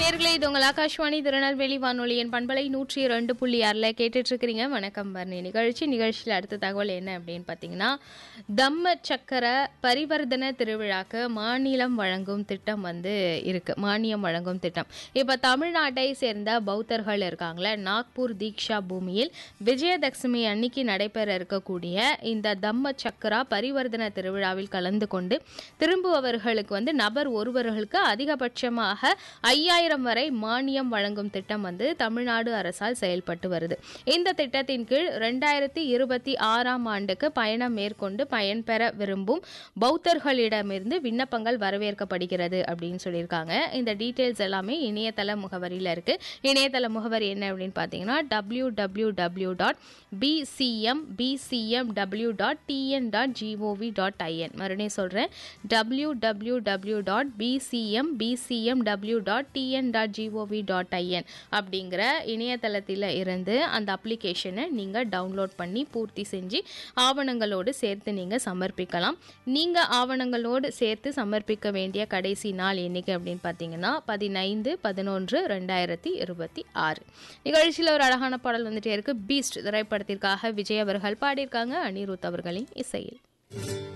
நேர்களே இது உங்கள் ஆகாஷ்வாணி திருநெல்வேலி வானொலியின் பண்பலை நூற்றி ரெண்டு புள்ளி ஆறில் கேட்டுட்டு இருக்கிறீங்க வணக்கம் பர்ணி நிகழ்ச்சி நிகழ்ச்சியில் அடுத்த தகவல் என்ன அப்படின்னு பார்த்தீங்கன்னா தம்ம சக்கர பரிவர்த்தன திருவிழாக்கு மாநிலம் வழங்கும் திட்டம் வந்து இருக்கு மானியம் வழங்கும் திட்டம் இப்போ தமிழ்நாட்டை சேர்ந்த பௌத்தர்கள் இருக்காங்களே நாக்பூர் தீக்ஷா பூமியில் விஜயதசமி அன்னைக்கு நடைபெற இருக்கக்கூடிய இந்த தம்ம சக்கரா பரிவர்த்தன திருவிழாவில் கலந்து கொண்டு திரும்புபவர்களுக்கு வந்து நபர் ஒருவர்களுக்கு அதிகபட்சமாக ஐயாயிரம் வரை மானியம் வழங்கும் திட்டம் வந்து தமிழ்நாடு அரசால் செயல்பட்டு வருது இந்த திட்டத்தின் கீழ் ரெண்டாயிரத்தி இருபத்தி ஆறாம் ஆண்டுக்கு பயணம் மேற்கொண்டு பயன்பெற விரும்பும் பௌத்தர்களிடமிருந்து விண்ணப்பங்கள் வரவேற்கப்படுகிறது அப்படின்னு சொல்லியிருக்காங்க இந்த டீட்டெயில்ஸ் எல்லாமே இணையதள முகவரியில் இருக்கு இணையதள முகவரி என்ன அப்படின்னு பார்த்தீங்கன்னா W W W dot PCM PCM W dot TN dot GOV dot IN மறுபடியும் சொல்கிறேன் W W W dot PCM PCM W dot TN dot GOV dot IN அப்படிங்கிற இணையதளத்தில் இருந்து அந்த அப்ளிகேஷனை நீங்கள் டவுன்லோட் பண்ணி பூர்த்தி செஞ்சு ஆவணங்களோடு சேர்த்து நீங்கள் சமர்ப்பிக்கலாம் நீங்கள் ஆவணங்களோடு சேர்த்து சமர்ப்பிக்க வேண்டிய கடைசி நாள் என்னைக்கு அப்படின்னு பார்த்தீங்கன்னா பதினைந்து பதினொன்று ரெண்டாயிரத்தி இருபத்தி ஆறு நிகழ்ச்சியில் ஒரு அழகான பாடல் வந்துட்டே இருக்கு பீஸ்ட் திரைப்படத்திற்காக விஜய் அவர்கள் பாடியிருக்காங்க அனிருத் அவர்களின் இசையில்